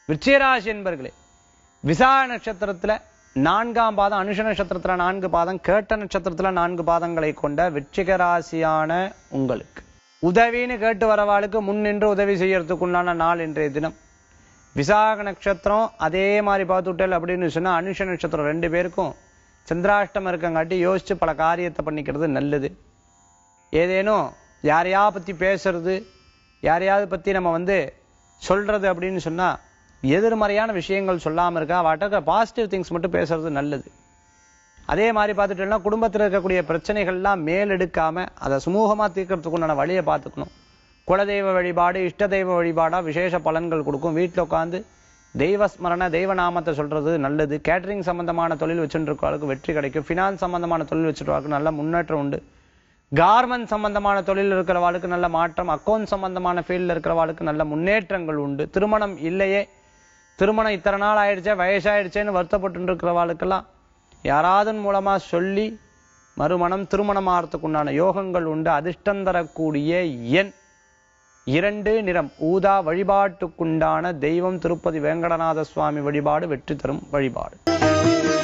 விருச்சிகராசி என்பர்களே விசாக நட்சத்திரத்துல நான்காம் பாதம் அனுஷ நட்சத்திரத்துல நான்கு பாதம் கேட்ட நட்சத்திரத்துல நான்கு பாதங்களை கொண்ட விருச்சிக ராசியான உங்களுக்கு உதவின்னு கேட்டு வரவாளுக்கு முன் நின்று உதவி செய்யறதுக்குண்டான நாள் இன்றைய தினம் விசாக நட்சத்திரம் அதே மாதிரி பார்த்துட்டல் அப்படின்னு சொன்னா அனுஷ நட்சத்திரம் ரெண்டு பேருக்கும் சந்திராஷ்டம் இருக்கங்காட்டி யோசிச்சு பல காரியத்தை பண்ணிக்கிறது நல்லது ஏதேனும் யாரையா பத்தி பேசுறது யாரையாவது பத்தி நம்ம வந்து சொல்றது அப்படின்னு சொன்னா எதிர்மறையான விஷயங்கள் சொல்லாம இருக்கா வாட்டக்க பாசிட்டிவ் திங்ஸ் மட்டும் பேசுறது நல்லது அதே மாதிரி பார்த்துட்டோம்னா குடும்பத்தில் இருக்கக்கூடிய பிரச்சனைகள்லாம் மேலெடுக்காம அதை சுமூகமா தீர்க்கறதுக்கு உண்டான வழியை பார்த்துக்கணும் குலதெய்வ வழிபாடு இஷ்ட தெய்வ வழிபாடா விசேஷ பலன்கள் கொடுக்கும் வீட்டில் உட்காந்து தெய்வ ஸ்மரண தெய்வ நாமத்தை சொல்றது நல்லது கேட்டரிங் சம்பந்தமான தொழில் வச்சுட்டு இருக்கவங்களுக்கு வெற்றி கிடைக்கும் ஃபினான்ஸ் சம்பந்தமான தொழில் வச்சுட்டு நல்ல முன்னேற்றம் உண்டு கார்மெண்ட் சம்பந்தமான தொழில் இருக்கிறவாளுக்கு நல்ல மாற்றம் அக்கௌண்ட் சம்பந்தமான ஃபீல்டில் இருக்கிறவாளுக்கு நல்ல முன்னேற்றங்கள் உண்டு திருமணம் இல்லையே திருமணம் இத்தனை நாள் ஆயிடுச்சே வயசாயிடுச்சேன்னு வருத்தப்பட்டு இருக்கிறவாளுக்கெல்லாம் யாராவது மூலமா சொல்லி மறுமணம் திருமணம் ஆகிறதுக்கு உண்டான யோகங்கள் உண்டு அதிர்ஷ்டம் தரக்கூடிய எண் இரண்டு நிறம் ஊதா வழிபாட்டுக்குண்டான தெய்வம் திருப்பதி வேங்கடநாத சுவாமி வழிபாடு வெற்றி தரும் வழிபாடு